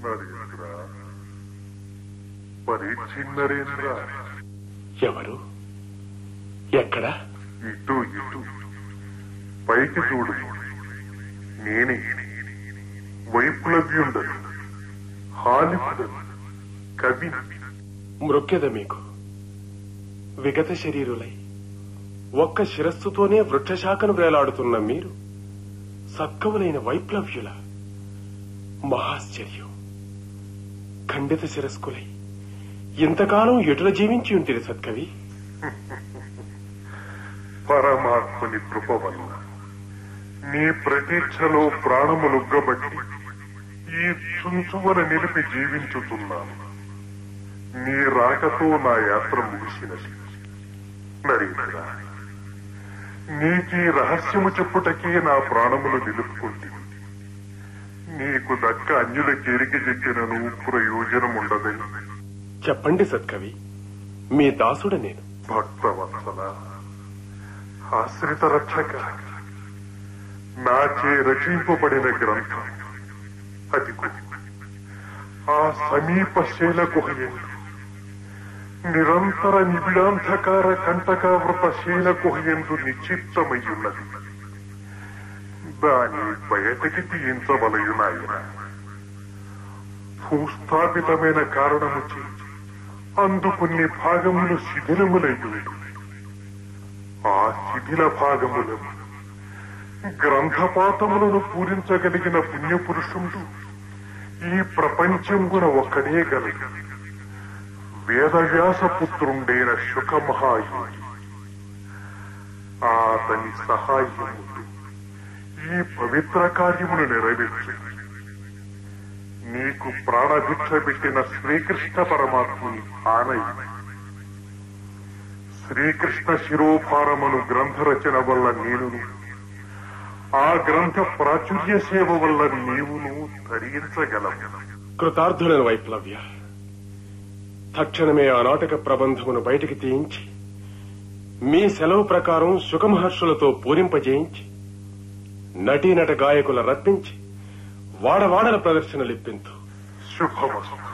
నరేంద్ర పరీక్ష నరేంద్ర ఎవరు ఎక్కడ ఇటు ఇటు పైకి చూడు నేనే వైప్లవ్యుండను హాలిపుడను కవి మృక్కెద మీకు విగత శరీరులై ఒక్క శిరస్సుతోనే వృక్షశాఖను వేలాడుతున్న మీరు సత్కవులైన వైప్లవ్యుల మహాశ్చర్యం ఖండిత శిరస్కులై ఇంతకాలం ఎటుల జీవించి ఉంటుంది సత్కవి పరమాత్మని కృప వల్ల నీ ప్రతీక్షలో ప్రాణములుగ్గబట్టి ఈ చుంచువన నిలిపి జీవించుతున్నాను నీ రాకతో నా యాత్ర ముగిసినది నరేంద్ర నీకీ రహస్యము చెప్పుటకే నా ప్రాణములు నిలుపుకుంటుంది నీకు దక్క అన్యుల కేరిక చెప్పినను ప్రయోజనముండదని చెప్పండి సత్కవి మీ దాసుడ నేను భక్తవత్సల ఆశ్రిత రక్షక నాచే రక్షింపబడిన గ్రంథం అది ఆ సమీప శైల గుహయందు నిరంతర నిబిడాంధకార కంటకావృత శైల గుహయందు నిశ్చిత్తమయ్యున్నది దాని బయటకి తీయించవలయునాయన భూస్థాపితమైన కారణము చేసి అందు కొన్ని భాగములు శిథిలములయ్యుండు ఆ శిథిల భాగములను గ్రంథపాతములను పూరించగలిగిన పుణ్యపురుషుడు ఈ ప్రపంచంగున ఒక్కడే గలడు వేదవ్యాస పుత్రుండైన శుక మహాయోగి అతని సహాయముడు ఈ పవిత్ర కార్యమును నెరవేర్చు నీకు ప్రాణభిక్ష పెట్టిన శ్రీకృష్ణ పరమాత్ముని ఆనయి శ్రీకృష్ణ శిరోభారమును గ్రంథ రచన వల్ల నేనును ఆ గ్రంథ ప్రాచుర్య సేవ వల్ల నీవును ధరించగలవు కృతార్థులను వైప్లవ్య తక్షణమే ఆ నాటక ప్రబంధమును బయటికి తీయించి మీ సెలవు ప్రకారం సుఖమహర్షులతో పూరింపజేయించి నటీనట గాయకుల రప్పించి వాడవాడల ప్రదర్శనలిప్పింతు శుభమస్తు